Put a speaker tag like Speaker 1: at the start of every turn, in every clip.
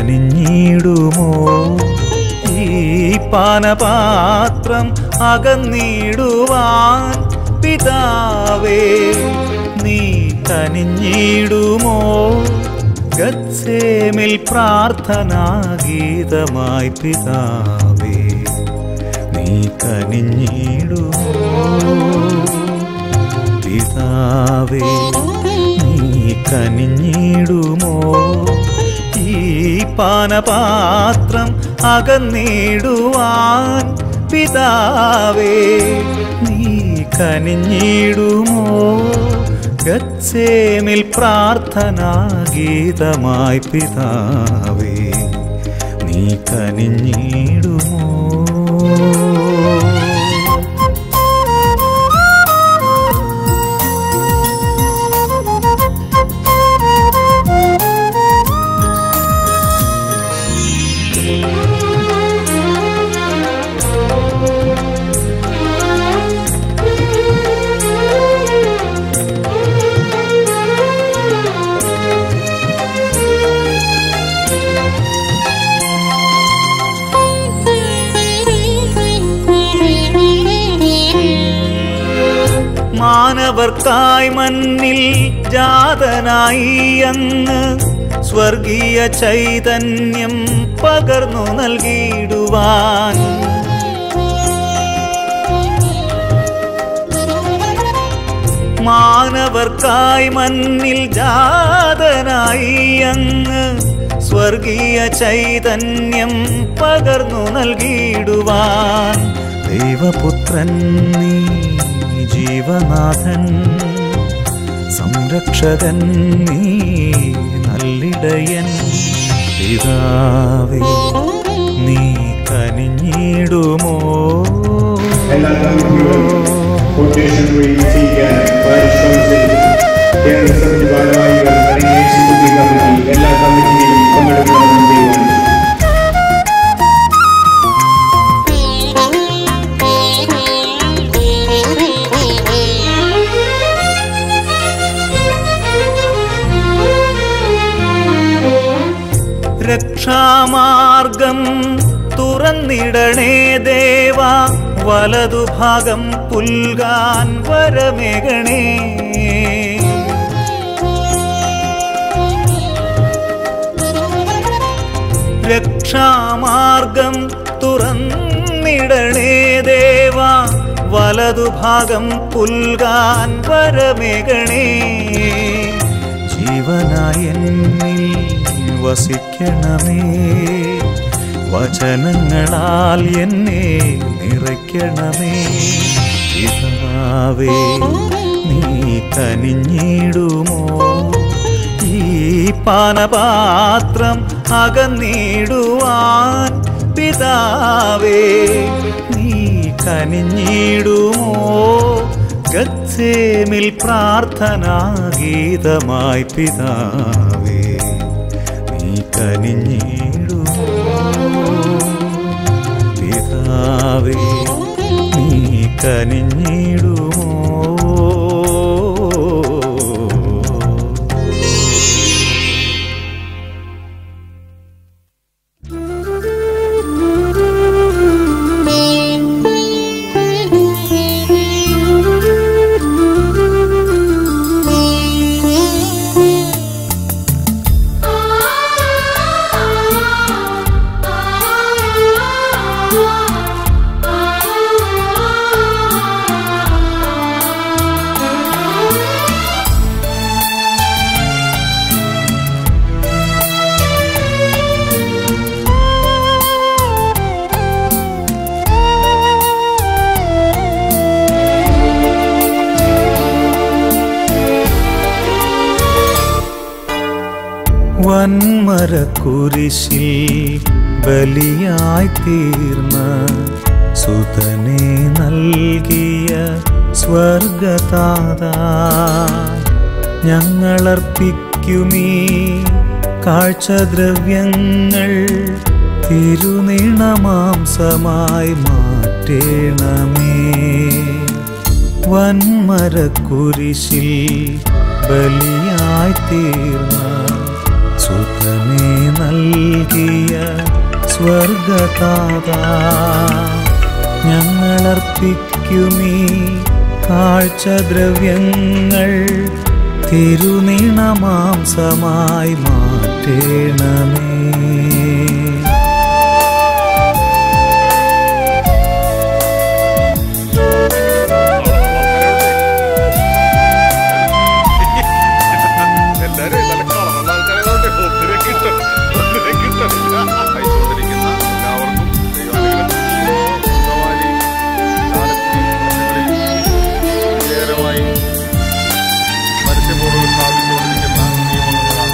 Speaker 1: കനിഞ്ഞിടുമോ ഈ പാനപാത്രം അകന്നിടുവാൻ പിതാവേ നീ കനിഞ്ഞിടുമോ ഗത്സേമിൽ പ്രാർത്ഥനാഗീതമായി പിതാവേ നീ കനിഞ്ഞിടുമോ പിതാവേ നീ കനിഞ്ഞിടുമോ ഈ പാനപാത്രം അകന്നിടുവാൻ പിതാവേ നീ കനിഞ്ഞിടുമോ ഗത്സേമിൽ പ്രാർത്ഥനാഗീതമായി പിതാവേ നീ കനിഞ്ഞിടുമോ മാനവർക്കായി മണ്ണിൽ ജാതനായി അങ്ങ് സ്വർഗീയ ചൈതന്യം പകർന്നു നൽകിയിടുവാൻ മാനവർക്കായി മണ്ണിൽ ജാതനായി അങ്ങ് സ്വർഗീയ ചൈതന്യം പകർന്നു നൽകിയിടുവാൻ ദൈവപുത്രൻ നീ ജീവനാഥൻ സംരക്ഷകൻ നീ നല്ലിടയൻ പിതാവേ നീ കനിഞ്ഞിടുമോ
Speaker 2: എല്ലാ കമ്മിറ്റികളും കൊട്ടേഷൻ വഴി സ്വീകരിക്കാൻ പരിശ്രമിച്ചു കേരള സമിതി ഭാരവാഹികൾ അടങ്ങിയ ശുദ്ധി കമ്മിറ്റി എല്ലാ കമ്മിറ്റിയിലും പങ്കെടുക്കണമെന്ന് തീരുമാനിച്ചു
Speaker 1: രക്ഷാമാർഗം തുറന്നിടണേ ദേവ വലതുഭാഗം പുൽകാൻ വരമേകണേ രക്ഷാമാർഗം തുറന്നിടണേ ദേവ വലതുഭാഗം പുൽകാൻ വരമേകണേ ജീവനായ എന്നിൽ വസിക്കണമേ വചനങ്ങളാൽ എന്നെ നിറയ്ക്കണമേ പിതാവേ നീ കനിഞ്ഞിടുമോ ഈ പാനപാത്രം അകന്നിടുവാൻ പിതാവേ നീ കനിഞ്ഞിടുമോ ഗത്സേമിൽ പ്രാർത്ഥനാഗീതമായി പിതാവേ നീ കനിഞ്ഞിടുമോ പിതാവേ നീ കനിഞ്ഞിടുമോ വൻമരക്കുരിശിൽ ബലിയായി തീർന്ന സുതനെ നൽകിയ സ്വർഗതാത ഞങ്ങളർപ്പിക്കുമീ കാഴ്ചദ്രവ്യങ്ങൾ തിരുനീണമാംസമായി മാറ്റേണമേ വൻമരക്കുരിശിൽ ബലിയായി തീർന്ന സുതനെ നൽകിയ സ്വർഗതാത ഞങ്ങളർപ്പിക്കുമീ കാഴ്ചദ്രവ്യങ്ങൾ തിരുനീണമാംസമായി മാറ്റേണമേ
Speaker 3: എല്ലാരും നല്ല കളറുള്ള ആൾക്കാരായതുകൊണ്ട് ഒന്നിനെ കിട്ടും ഒന്നിനെ കിട്ടും അയച്ചുകൊണ്ടിരിക്കുന്ന എല്ലാവർക്കും ദൈവാനുഗ്രഹം സ്വന്തമായി ചാലക്കുടി വശങ്ങളിൽ വിജയകരമായി പരസ്യബോർഡുകൾ സ്ഥാപിച്ചുകൊണ്ടിരിക്കുന്ന നിയമങ്ങളാണ്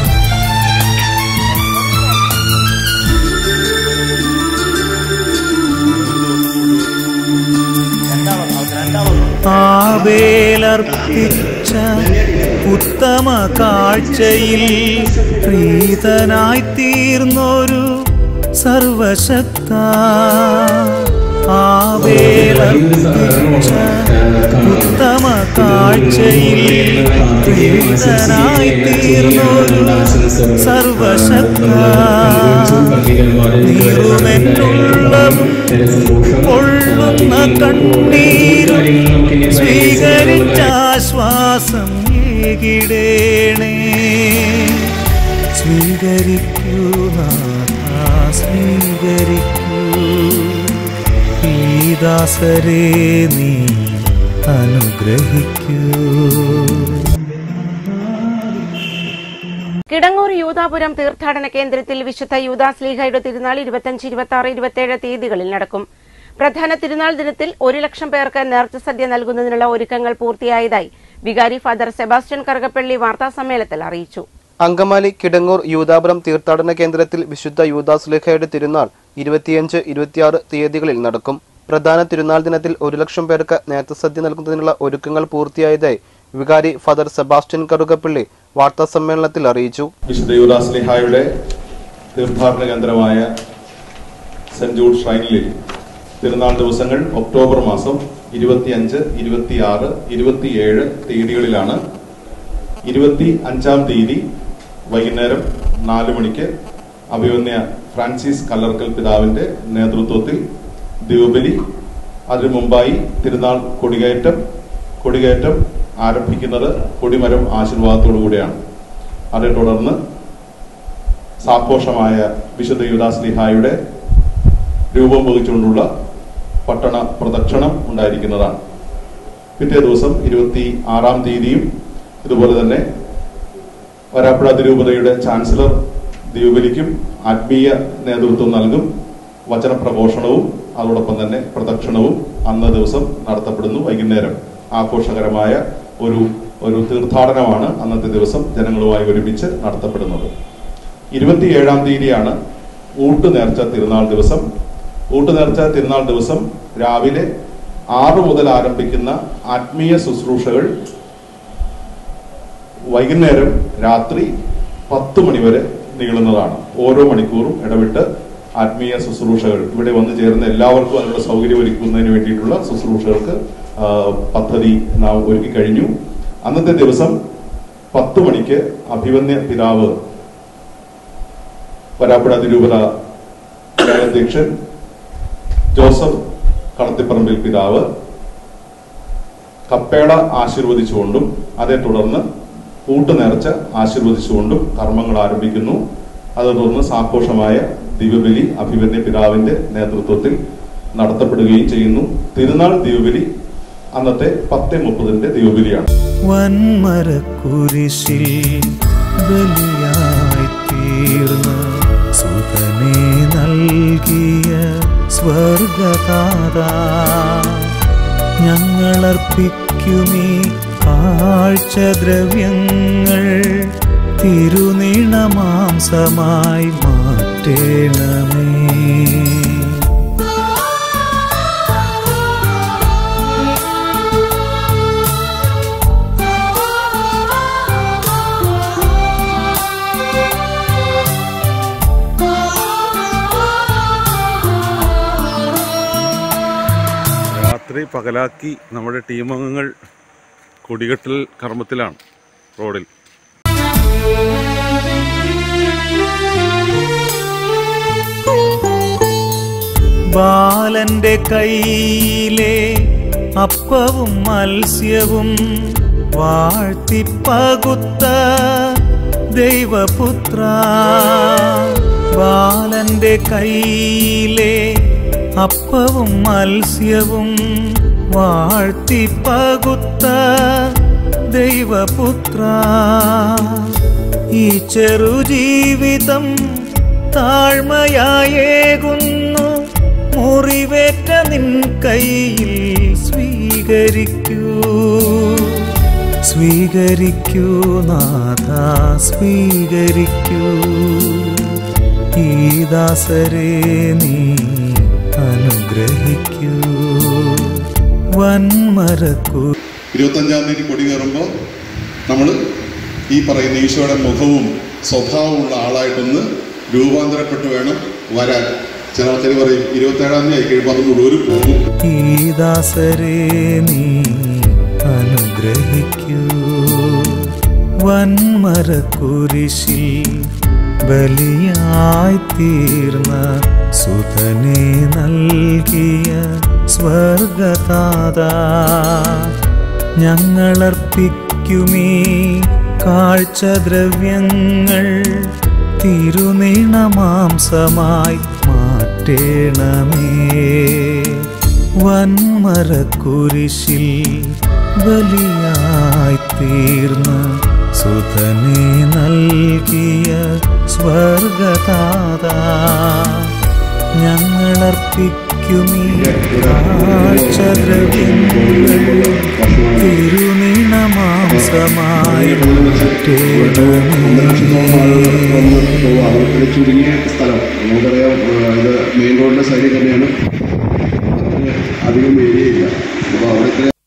Speaker 1: ആവേലർപ്പിച്ച ഉത്തമ കാഴ്ചയിൽ പ്രീതനായി തീർന്നൊരു സർവശക്ത ആവേലർപ്പിച്ച ഉത്തമ കാഴ്ചയിൽ പ്രീതനായി തീർന്നൊരു സർവശക്ത നീറുമെന്നുള്ളതും കൊള്ളുന്ന കണ്ണീരും സ്വീകരിച്ചാശ്വാസം ഏകിടേണേ സ്വീകരിക്കൂ നാഥാ, സ്വീകരിക്കൂ ഈ ദാസരെ നീ അനുഗ്രഹിക്കൂ
Speaker 4: കിടങ്ങൂർ യൂതാപുരം തീർത്ഥാടന കേന്ദ്രത്തിൽ വിശുദ്ധ യൂദാസ്ലീഹയുടെ തിരുനാൾ ഇരുപത്തിയഞ്ച് ഇരുപത്തി ആറ് ഇരുപത്തിയേഴ് തീയതികളിൽ നടക്കും പ്രധാന തിരുനാൾ ദിനത്തിൽ ഒരു ലക്ഷം പേർക്ക് നേർച്ച സദ്യ നൽകുന്നതിനുള്ള ഒരുക്കങ്ങൾ പൂർത്തിയായതായി വികാരി ഫാദർ സെബാസ്റ്റ്യൻ കറുകപ്പള്ളി വാർത്താസമ്മേളനത്തിൽ അറിയിച്ചു
Speaker 5: അങ്കമാലി കിടങ്ങൂർ യൂതാപുരം തീർത്ഥാടന കേന്ദ്രത്തിൽ വിശുദ്ധ യൂദാസുലേഖയുടെ തിരുനാൾ ഇരുപത്തിയഞ്ച് ഇരുപത്തിയാറ് തീയതികളിൽ നടക്കും പ്രധാന തിരുനാൾ ദിനത്തിൽ ഒരു ലക്ഷം പേർക്ക് നേതൃസദ്യ നൽകുന്നതിനുള്ള ഒരുക്കങ്ങൾ പൂർത്തിയായതായി വികാരി ഫാദർ സെബാസ്റ്റ്യൻ കറുകപ്പള്ളി വാർത്താസമ്മേളനത്തിൽ അറിയിച്ചു
Speaker 3: വിശുദ്ധ യുവരാസ്ലിഹായുടെ തീർത്ഥാടന കേന്ദ്രമായ സെന്റ് ജൂഡ് ഷ്രൈനിൽ തിരുനാൾ ദിവസങ്ങൾ ഒക്ടോബർ മാസം ഇരുപത്തിയഞ്ച് ഇരുപത്തിയാറ് ഇരുപത്തിയേഴ് തീയതികളിലാണ് ഇരുപത്തി അഞ്ചാം തീയതി വൈകുന്നേരം നാല് മണിക്ക് അഭിമന്യ ഫ്രാൻസിസ് കല്ലർക്കൽ പിതാവിന്റെ നേതൃത്വത്തിൽ ദിവബലി അതിനു മുമ്പായി തിരുനാൾ കൊടികയറ്റം കൊടികയറ്റം ആരംഭിക്കുന്നത് കൊടിമരം ആശീർവാദത്തോടു കൂടിയാണ് അതേ തുടർന്ന് സാഘോഷമായ വിശുദ്ധ യുദാസ്ലിഹായുടെ രൂപം വഹിച്ചുകൊണ്ടുള്ള പട്ടണ പ്രദക്ഷിണം ഉണ്ടായിരിക്കുന്നതാണ് പിറ്റേ ദിവസം ഇരുപത്തി ആറാം തീയതിയും ഇതുപോലെ തന്നെ വരാപ്പുഴ അതിരൂപതയുടെ ചാൻസലർ ദ്വീപലിക്കും ആത്മീയ നേതൃത്വം നൽകും വചനപ്രഘോഷണവും അതോടൊപ്പം തന്നെ പ്രദക്ഷിണവും അന്ന ദിവസം നടത്തപ്പെടുന്നു വൈകുന്നേരം ആഘോഷകരമായ ഒരു ഒരു തീർത്ഥാടനമാണ് അന്നത്തെ ദിവസം ജനങ്ങളുമായി ഒരുമിച്ച് നടത്തപ്പെടുന്നത് ഇരുപത്തിയേഴാം തീയതിയാണ് ഊട്ടുനേർച്ച തിരുനാൾ ദിവസം ഊട്ടുനേർച്ച തിരുനാൾ ദിവസം രാവിലെ ആറ് മുതൽ ആരംഭിക്കുന്ന ആത്മീയ ശുശ്രൂഷകൾ വൈകുന്നേരം രാത്രി പത്ത് മണിവരെ നീളുന്നതാണ് ഓരോ മണിക്കൂറും ഇടവിട്ട് ആത്മീയ ശുശ്രൂഷകൾ ഇവിടെ വന്നു ചേരുന്ന എല്ലാവർക്കും അതിനുള്ള സൗകര്യം ഒരുക്കുന്നതിന് വേണ്ടിയിട്ടുള്ള ശുശ്രൂഷകൾക്ക് ആ, പദ്ധതി നാം ഒരുക്കി കഴിഞ്ഞു അന്നത്തെ ദിവസം പത്ത് മണിക്ക് അഭിവന്യ പിതാവ് വരാപ്പുഴ അതിരൂപത അധ്യക്ഷൻ ജോസഫ് കളത്തിപ്പറമ്പിൽ പിതാവ് കപ്പേള ആശീർവദിച്ചുകൊണ്ടും അതേ തുടർന്ന് കൂട്ടുനേർച്ച ആശീർവദിച്ചുകൊണ്ടും കർമ്മങ്ങൾ ആരംഭിക്കുന്നു അതേ തുടർന്ന് സാഘോഷമായ ദിവ്യബലി അഭിവന്യ പിതാവിന്റെ നേതൃത്വത്തിൽ നടത്തപ്പെടുകയും ചെയ്യുന്നു തിരുനാൾ ദിവ്യബലി അന്നത്തെ പത്ത് മുപ്പതിന്റെ ദിവ്യബലിയാണ്
Speaker 1: വൻമരക്കുരിശിൽ ബലിയായി തീർന്ന സുതനെ നൽകിയ സ്വർഗതാത ഞങ്ങളർപ്പിക്കുമീ കാഴ്ചദ്രവ്യങ്ങൾ തിരുനീണമാംസമായി മാറ്റേണമേ
Speaker 3: രാത്രി പകലാക്കി നമ്മുടെ ടീം അംഗങ്ങൾ കൊടികെട്ടൽ കർമ്മത്തിലാണ് റോഡിൽ
Speaker 6: Thank you.
Speaker 1: ബാലന്റെ കയ്യിലെ അപ്പവും മത്സ്യവും വാഴ്ത്തിപ്പകുത്ത ദൈവപുത്ര ബാലന്റെ കയ്യിലെ അപ്പവും മത്സ്യവും വാഴ്ത്തിപ്പകുത്ത ദൈവപുത്ര ഈ ചെറുജീവിതം താഴ്മയായേകുന്നു മുറിവേറ്റ നിൻ കയ്യിൽ സ്വീകരിക്കൂ സ്വീകരിക്കൂ നാഥ സ്വീകരിക്കൂ ഈ ദാസരെ നീ അനുഗ്രഹിക്കൂ വൻമരക്കൂ
Speaker 3: ഇരുപത്തഞ്ചാം തീയതി കൊടി കയറുമ്പോൾ നമ്മൾ ഈ പറയുന്ന ഈശോയുടെ മുഖവും സ്വഭാവമുള്ള ആളായിട്ടൊന്ന് രൂപാന്തരപ്പെട്ട് വേണം വരാൻ ചില ആൾക്കാർ പറയും ഇരുപത്തേഴാം തീയതി ആയി കഴിയുമ്പോൾ അത് മുഴുവൻ പോകും
Speaker 1: ഈ ദാസരെ നീ അനുഗ്രഹിക്കൂ വൻമരക്കുരിശിൽ ബലിയായി തീർന്ന സുതനെ നൽകിയ സ്വർഗതാത ഞങ്ങളർപ്പിക്കുമീ കാഴ്ചദ്രവ്യങ്ങൾ തിരുനീണമാംസമായി മാറ്റേണമേ വൻമരക്കുരിശിൽ ബലിയായി തീർന്ന സുതനെ നൽകിയ സ്വർഗതാത ഞങ്ങളർപ്പിക്കുമീ കാഴ്ചദ്രവ്യങ്ങൾ തിരുനീണമാംസമായി മാറ്റേണമേ
Speaker 6: അവർക്ക് ചുരുങ്ങിയ സ്ഥലം നമുക്കറിയാം ആ, ഇത് മെയിൻ റോഡിന്റെ സൈഡിൽ തന്നെയാണ് അധികം ഏരിയ ഇല്ല അപ്പോൾ അവിടെ